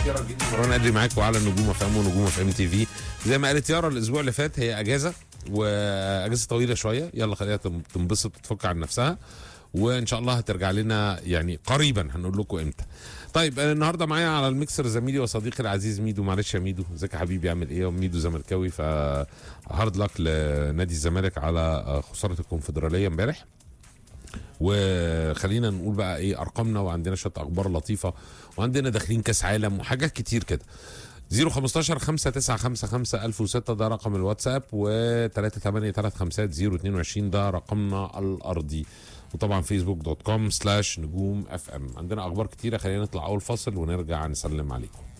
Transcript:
يارا جديد مروان ادري معاكم على نجوم اف ام ونجوم اف ام تي في زي ما قالت يارا الاسبوع اللي فات هي اجازه واجازه طويله شويه يلا خليها تم- تنبسط وتفك عن نفسها وان شاء الله هترجع لنا يعني قريبا هنقول لكم امتى طيب أنا النهارده معايا على الميكسر زميلي وصديقي العزيز ميدو معلش يا ميدو ازيك يا حبيبي عامل ايه ميدو زملكاوي ف هارد لك لنادي الزمالك على خساره الكونفدراليه امبارح وخلينا نقول بقى ايه ارقامنا وعندنا شويه اخبار لطيفه وعندنا داخلين كاس عالم وحاجات كتير كده 015 5955 1006 ده رقم الواتساب و 3835 022 ده رقمنا الارضي وطبعا فيسبوك دوت كوم سلاش نجوم اف ام عندنا اخبار كتيره خلينا نطلع اول فاصل ونرجع نسلم عليكم